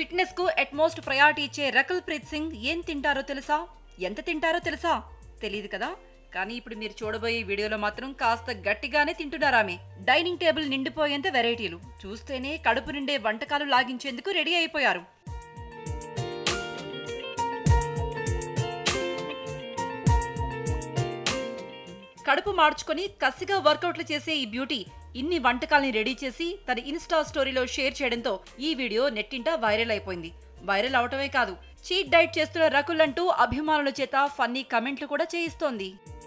fitness కు utmost priority ఇచ్చే రకుల్ ప్రీత్ సింగ్ ఏం తింటారో తెలుసా ఎంత తింటారో తెలుసా తెలియదు కదా కానీ ఇప్పుడు మీరు చూడబోయే వీడియోలో మాత్రం కాస్త గట్టిగానే తింటున్నారామె డైనింగ్ టేబుల్ నిండిపోయేంత వెరైటీలు చూస్తేనే కడుపు నిండే వంటకాలు లాగించేందుకు రెడీ అయిపోయారు కడుపు మార్చుకొని కసిగా వర్కౌట్లు చేసే ఈ బ్యూటీ ఇన్ని వంటకాల్ని రెడీ చేసి తన ఇన్స్టా స్టోరీలో షేర్ చేయడంతో ఈ వీడియో నెట్టింట వైరల్ అయిపోయింది వైరల్ అవటమే కాదు చీట్ డైట్ చేస్తున్న రకుల్ అంటూ అభిమానుల చేత ఫన్నీ కమెంట్లు కూడా చేయిస్తోంది